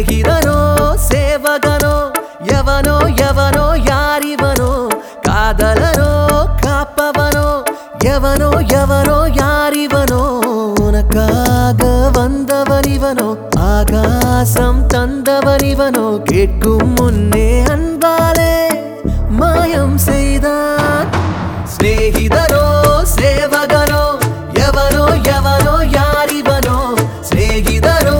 சிநேகிதனோ சேவகனோ எவனோ எவனோ யாரிவனோ காதலனோ காப்பவனோ எவனோ எவனோ யாரிவனோ உனக்காக வந்தவன் இவனோ ஆகாசம் தந்தவன் இவனோ கேட்கும் முன்னே அன்பாலே மாயம் செய்தான் சிநேகிதனோ சேவகனோ எவனோ எவனோ யாரிவனோ சிநேகிதனோ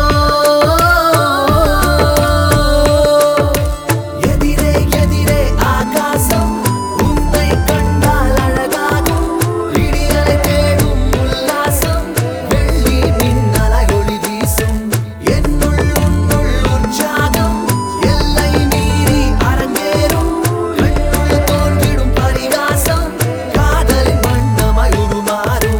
எதிரே எதிரே ஆகாசம் உன்னை கண்டால் அழகாகும் விடியலை தேடும் உல்லாசம் வெள்ளி மின்னலை ஒளி வீசும் என்னுள் உன்னுள் உற்சாகம் எல்லை மீறி அரங்கேறும் கண்ணுள் தோன்றிடும் பரிகாசம் காதலின் வண்ணமாய் உருமாறும்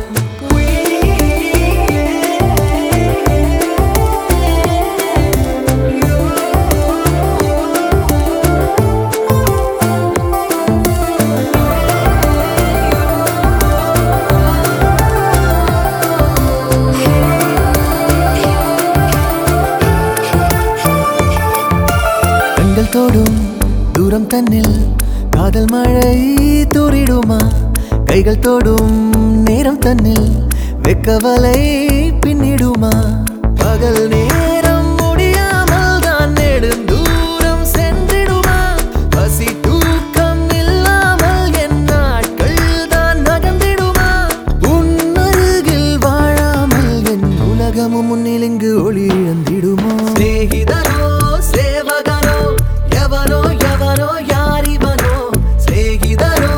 கண்கள் தோடும் தூரம் தன்னில் காதல் மழை தூரிடுமா கைகள் தோடும் நேரம் தன்னில் வெக்கவலை பின்னிடுமா பகல் நேரம் முடியாமல் தான் நெடுந்தூரம் சென்றிடுமா பசி தூக்கம் இல்லாமல் என் நாட்கள் தான் நகர்ந்திடுமா உன் அருகில் வாழாமல் என் உலகமும் முன்னில் இங்கு ஒளி இழந்திடுமோ சிநேகிதனோ சேவகனோ எவனோ எவனோ யாரிவனோ சிநேகிதனோ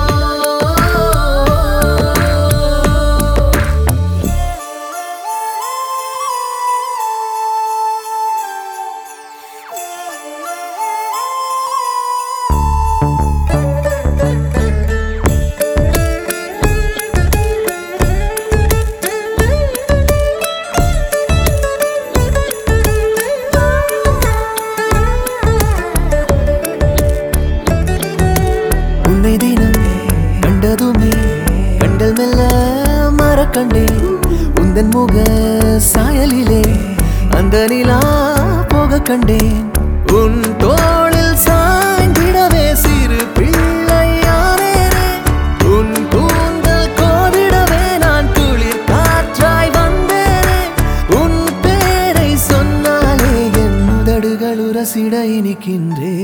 உன்னை தினம் கண்டதுமே கண்டல் மெல்ல மறக்கண்டேன் உந்தன் முக சாயலிலே அந்த நிலா போக கண்டேன் உன் தோளில் சாய்ந்திடவே சிறு பிள்ளையானேனே உன் கூந்தல் கோதிடவே நான் குளிர் காற்றாய் வந்தேனே உன் பேரை சொன்னாலே என் உதடுகள் உரசிட இனிக்கின்றே